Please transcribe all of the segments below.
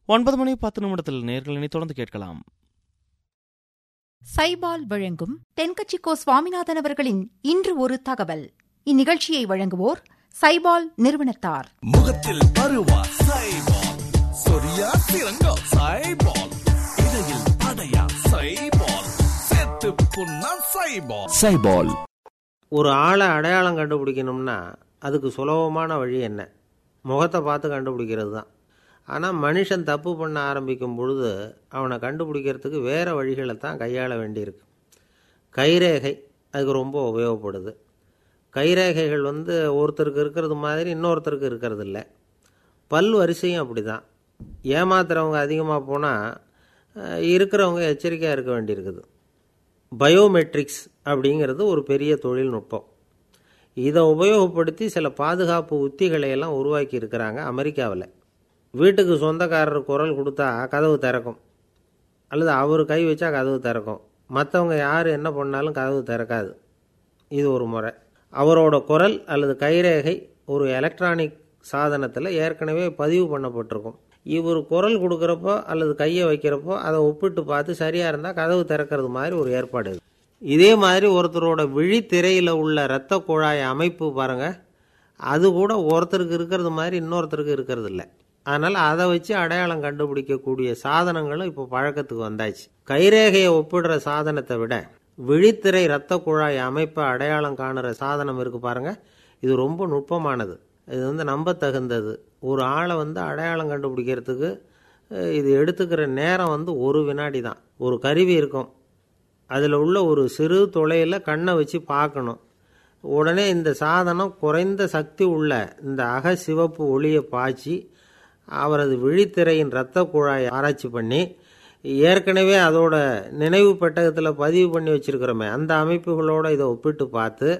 ஒன்பது மணி பத்து நிமிடத்தில் நேர்களினை தொடர்ந்து கேட்கலாம் சைபால் வழங்கும் தென்கட்சிக்கோ சுவாமிநாதன் அவர்களின் இன்று ஒரு தகவல் இந்நிகழ்ச்சியை வழங்குவோர் சைபால் நிறுவனத்தார் முகத்தில் பருவா சைபால் சொரியா சிறங்கோ சைபால் இடையில் அடையா சைபால் செத்து புண்ணா சைபால் சைபால் ஒரு ஆளை அடையாளம் கண்டுபிடிக்கணும்னா அதுக்கு சுலபமான வழி என்ன முகத்தை பார்த்து கண்டுபிடிக்கிறது தான் ஆனால் மனுஷன் தப்பு பண்ண ஆரம்பிக்கும் பொழுது அவனை கண்டுபிடிக்கிறதுக்கு வேறு வழிகளை தான் கையாள வேண்டியிருக்கு கைரேகை அதுக்கு ரொம்ப உபயோகப்படுது கைரேகைகள் வந்து ஒருத்தருக்கு இருக்கிறது மாதிரி இன்னொருத்தருக்கு இருக்கிறது இல்லை பல் வரிசையும் அப்படி தான் ஏமாத்துறவங்க அதிகமாக போனால் இருக்கிறவங்க எச்சரிக்கையாக இருக்க வேண்டியிருக்குது பயோமெட்ரிக்ஸ் அப்படிங்கிறது ஒரு பெரிய தொழில்நுட்பம் இதை உபயோகப்படுத்தி சில பாதுகாப்பு உத்திகளை எல்லாம் உருவாக்கி இருக்கிறாங்க அமெரிக்காவில் வீட்டுக்கு சொந்தக்காரர் குரல் கொடுத்தா கதவு திறக்கும் அல்லது அவர் கை வச்சா கதவு திறக்கும் மற்றவங்க யார் என்ன பண்ணாலும் கதவு திறக்காது இது ஒரு முறை அவரோட குரல் அல்லது கைரேகை ஒரு எலக்ட்ரானிக் சாதனத்தில் ஏற்கனவே பதிவு பண்ணப்பட்டிருக்கும் இவர் குரல் கொடுக்குறப்போ அல்லது கையை வைக்கிறப்போ அதை ஒப்பிட்டு பார்த்து சரியாக இருந்தால் கதவு திறக்கிறது மாதிரி ஒரு ஏற்பாடு இது இதே மாதிரி ஒருத்தரோட விழித்திரையில் உள்ள இரத்த குழாய் அமைப்பு பாருங்கள் அது கூட ஒருத்தருக்கு இருக்கிறது மாதிரி இன்னொருத்தருக்கு இருக்கிறது இல்லை அதனால் அதை வச்சு அடையாளம் கண்டுபிடிக்கக்கூடிய சாதனங்களும் இப்போ பழக்கத்துக்கு வந்தாச்சு கைரேகையை ஒப்பிடுற சாதனத்தை விட விழித்திரை இரத்த குழாய் அமைப்பை அடையாளம் காணுற சாதனம் இருக்குது பாருங்கள் இது ரொம்ப நுட்பமானது இது வந்து நம்பத்தகுந்தது ஒரு ஆளை வந்து அடையாளம் கண்டுபிடிக்கிறதுக்கு இது எடுத்துக்கிற நேரம் வந்து ஒரு வினாடி தான் ஒரு கருவி இருக்கும் அதில் உள்ள ஒரு சிறு தொலையில் கண்ணை வச்சு பார்க்கணும் உடனே இந்த சாதனம் குறைந்த சக்தி உள்ள இந்த அக சிவப்பு ஒளியை பாய்ச்சி அவரது விழித்திரையின் இரத்த குழாயை ஆராய்ச்சி பண்ணி ஏற்கனவே அதோட நினைவு பெட்டகத்தில் பதிவு பண்ணி வச்சுருக்கிறோமே அந்த அமைப்புகளோடு இதை ஒப்பிட்டு பார்த்து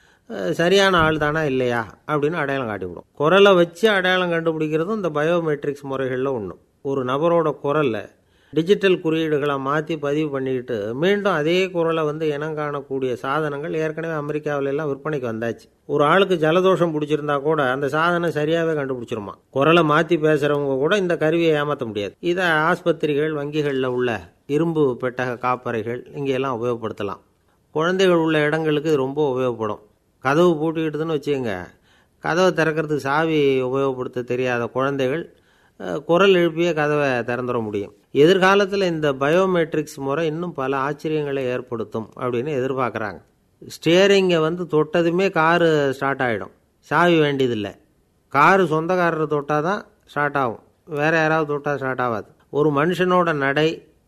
சரியான ஆள் தானா இல்லையா அப்படின்னு அடையாளம் காட்டிவிடும் குரலை வச்சு அடையாளம் கண்டுபிடிக்கிறதும் இந்த பயோமெட்ரிக்ஸ் முறைகளில் ஒன்று ஒரு நபரோட குரலை டிஜிட்டல் குறியீடுகளை மாற்றி பதிவு பண்ணிக்கிட்டு மீண்டும் அதே குரலை வந்து இனம் காணக்கூடிய சாதனங்கள் ஏற்கனவே அமெரிக்காவில எல்லாம் விற்பனைக்கு வந்தாச்சு ஒரு ஆளுக்கு ஜலதோஷம் பிடிச்சிருந்தா கூட அந்த சாதனம் சரியாகவே கண்டுபிடிச்சிருமா குரலை மாற்றி பேசுகிறவங்க கூட இந்த கருவியை ஏமாற்ற முடியாது இதை ஆஸ்பத்திரிகள் வங்கிகளில் உள்ள இரும்பு பெட்டக காப்பறைகள் இங்கெல்லாம் உபயோகப்படுத்தலாம் குழந்தைகள் உள்ள இடங்களுக்கு இது ரொம்ப உபயோகப்படும் கதவு பூட்டிக்கிட்டுதுன்னு வச்சுக்கோங்க கதவை திறக்கிறதுக்கு சாவி உபயோகப்படுத்த தெரியாத குழந்தைகள் குரல் எழுப்பிய கதவை திறந்துட முடியும் எதிர்காலத்தில் இந்த பயோமெட்ரிக்ஸ் முறை இன்னும் பல ஆச்சரியங்களை ஏற்படுத்தும் அப்படின்னு எதிர்பார்க்குறாங்க ஸ்டியரிங்கை வந்து தொட்டதுமே காரு ஸ்டார்ட் ஆகிடும் சாவி வேண்டியதில்லை காரு சொந்தக்காரர் தொட்டால் தான் ஸ்டார்ட் ஆகும் வேறு யாராவது தொட்டால் ஸ்டார்ட் ஆகாது ஒரு மனுஷனோட நடை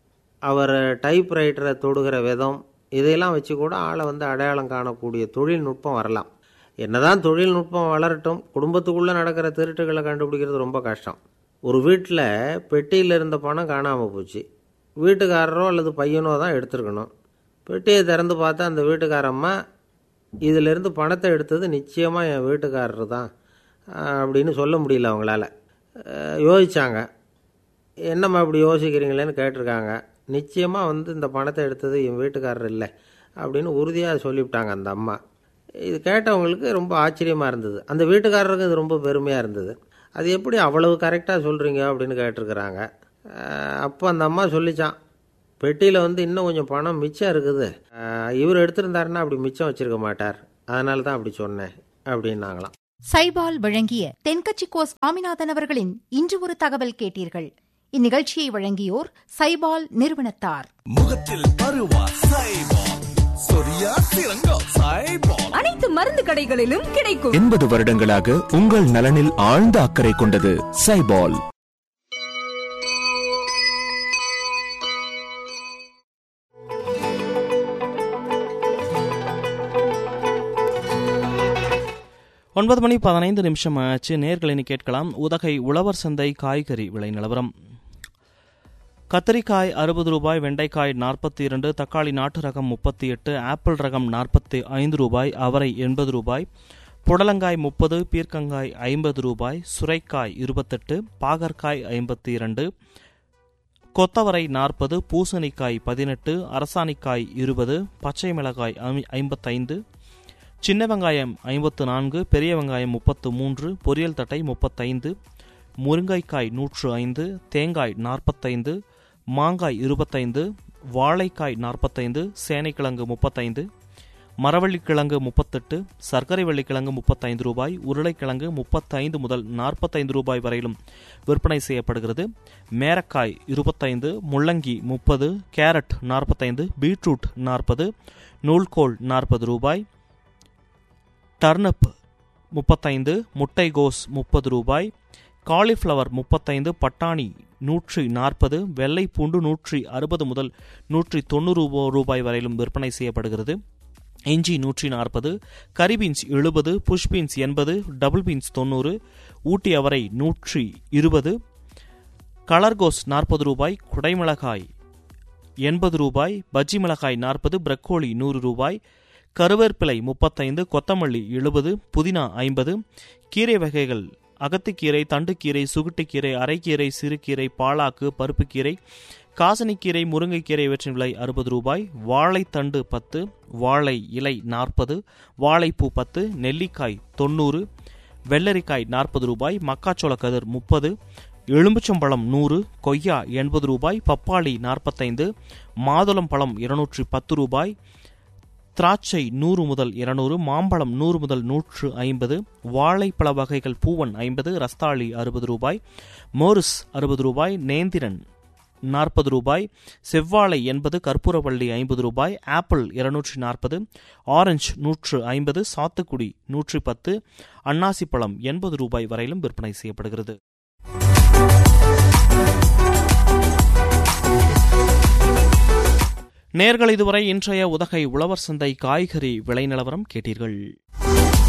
அவர் டைப் ரைட்டரை தொடுகிற விதம் இதையெல்லாம் வச்சு கூட ஆளை வந்து அடையாளம் காணக்கூடிய தொழில்நுட்பம் வரலாம் என்னதான் தொழில்நுட்பம் வளரட்டும் குடும்பத்துக்குள்ளே நடக்கிற திருட்டுகளை கண்டுபிடிக்கிறது ரொம்ப கஷ்டம் ஒரு வீட்டில் பெட்டியில் இருந்த பணம் காணாமல் போச்சு வீட்டுக்காரரோ அல்லது பையனோ தான் எடுத்துருக்கணும் பெட்டியை திறந்து பார்த்தா அந்த வீட்டுக்காரம்மா இதிலிருந்து பணத்தை எடுத்தது நிச்சயமாக என் வீட்டுக்காரர் தான் அப்படின்னு சொல்ல முடியல அவங்களால யோசித்தாங்க என்னம்மா இப்படி யோசிக்கிறீங்களேன்னு கேட்டிருக்காங்க நிச்சயமாக வந்து இந்த பணத்தை எடுத்தது என் வீட்டுக்காரர் இல்லை அப்படின்னு உறுதியாக சொல்லிவிட்டாங்க அந்த அம்மா இது கேட்டவங்களுக்கு ரொம்ப ஆச்சரியமாக இருந்தது அந்த வீட்டுக்காரருக்கு இது ரொம்ப பெருமையாக இருந்தது அது எப்படி அவ்வளவு கரெக்டாக சொல்கிறீங்க அப்படின்னு கேட்டிருக்கிறாங்க அப்போ அந்த அம்மா சொல்லிச்சான் பெட்டியில் வந்து இன்னும் கொஞ்சம் பணம் மிச்சம் இருக்குது இவர் எடுத்திருந்தாருன்னா அப்படி மிச்சம் வச்சிருக்க மாட்டார் அதனால தான் அப்படி சொன்னேன் அப்படின்னாங்களாம் சைபால் வழங்கிய தென்கட்சிக்கோ சுவாமிநாதன் அவர்களின் இன்று ஒரு தகவல் கேட்டீர்கள் இந்நிகழ்ச்சியை வழங்கியோர் சைபால் நிறுவனத்தார் முகத்தில் பருவா சைபால் சொரியா சிறங்கோ சைபால் அனைத்து மருந்து கடைகளிலும் கிடைக்கும் எண்பது வருடங்களாக உங்கள் நலனில் ஆழ்ந்த அக்கறை கொண்டது சைபால் ஒன்பது மணி பதினைந்து நிமிஷம் ஆச்சு நேர்களினி கேட்கலாம் உதகை உழவர் சந்தை காய்கறி விலை நிலவரம் கத்தரிக்காய் அறுபது ரூபாய் வெண்டைக்காய் நாற்பத்தி இரண்டு தக்காளி நாட்டு ரகம் முப்பத்தி எட்டு ஆப்பிள் ரகம் நாற்பத்தி ஐந்து ரூபாய் அவரை எண்பது ரூபாய் புடலங்காய் முப்பது பீர்க்கங்காய் ஐம்பது ரூபாய் சுரைக்காய் இருபத்தெட்டு பாகற்காய் ஐம்பத்தி இரண்டு கொத்தவரை நாற்பது பூசணிக்காய் பதினெட்டு அரசாணிக்காய் இருபது பச்சை மிளகாய் ஐம்பத்தைந்து சின்ன வெங்காயம் ஐம்பத்து நான்கு பெரிய வெங்காயம் முப்பத்து மூன்று பொரியல் தட்டை முப்பத்தைந்து முருங்கைக்காய் நூற்று ஐந்து தேங்காய் நாற்பத்தைந்து மாங்காய் இருபத்தைந்து வாழைக்காய் நாற்பத்தைந்து சேனைக்கிழங்கு முப்பத்தைந்து மரவள்ளிக்கிழங்கு முப்பத்தெட்டு சர்க்கரை வள்ளிக்கிழங்கு முப்பத்தைந்து ரூபாய் உருளைக்கிழங்கு முப்பத்தைந்து முதல் நாற்பத்தைந்து ரூபாய் வரையிலும் விற்பனை செய்யப்படுகிறது மேரக்காய் இருபத்தைந்து முள்ளங்கி முப்பது கேரட் நாற்பத்தைந்து பீட்ரூட் நாற்பது நூல்கோல் நாற்பது ரூபாய் டர்னப் முப்பத்தைந்து முட்டைகோஸ் முப்பது ரூபாய் காலிஃப்ளவர் முப்பத்தைந்து பட்டாணி நூற்றி நாற்பது வெள்ளை பூண்டு நூற்றி அறுபது முதல் நூற்றி தொண்ணூறு ரூபாய் வரையிலும் விற்பனை செய்யப்படுகிறது இஞ்சி நூற்றி நாற்பது கரி பீன்ஸ் எழுபது புஷ் பீன்ஸ் எண்பது டபுள் பீன்ஸ் தொண்ணூறு ஊட்டி அவரை நூற்றி இருபது கலர்கோஸ் நாற்பது ரூபாய் குடைமிளகாய் எண்பது ரூபாய் பஜ்ஜி மிளகாய் நாற்பது பிரக்கோலி நூறு ரூபாய் கருவேப்பிலை முப்பத்தைந்து கொத்தமல்லி எழுபது புதினா ஐம்பது கீரை வகைகள் அகத்திக்கீரை தண்டுக்கீரை சுகுட்டுக்கீரை அரைக்கீரை சிறுகீரை பாலாக்கு பருப்புக்கீரை காசனிக்கீரை முருங்கைக்கீரை இவற்றின் விலை அறுபது ரூபாய் வாழைத்தண்டு பத்து வாழை இலை நாற்பது வாழைப்பூ பத்து நெல்லிக்காய் தொண்ணூறு வெள்ளரிக்காய் நாற்பது ரூபாய் மக்காச்சோள கதிர் முப்பது எலும்புச்சம்பழம் நூறு கொய்யா எண்பது ரூபாய் பப்பாளி நாற்பத்தைந்து மாதுளம் பழம் இருநூற்றி பத்து ரூபாய் திராட்சை நூறு முதல் இருநூறு மாம்பழம் நூறு முதல் நூற்று ஐம்பது வாழைப்பழ வகைகள் பூவன் ஐம்பது ரஸ்தாளி அறுபது ரூபாய் மோரிஸ் அறுபது ரூபாய் நேந்திரன் நாற்பது ரூபாய் செவ்வாழை எண்பது கற்பூரவள்ளி ஐம்பது ரூபாய் ஆப்பிள் இருநூற்றி நாற்பது ஆரஞ்சு நூற்று ஐம்பது சாத்துக்குடி நூற்றி பத்து அன்னாசி பழம் எண்பது ரூபாய் வரையிலும் விற்பனை செய்யப்படுகிறது நேர்கள் இதுவரை இன்றைய உதகை உழவர் சந்தை காய்கறி விலை நிலவரம் கேட்டீர்கள்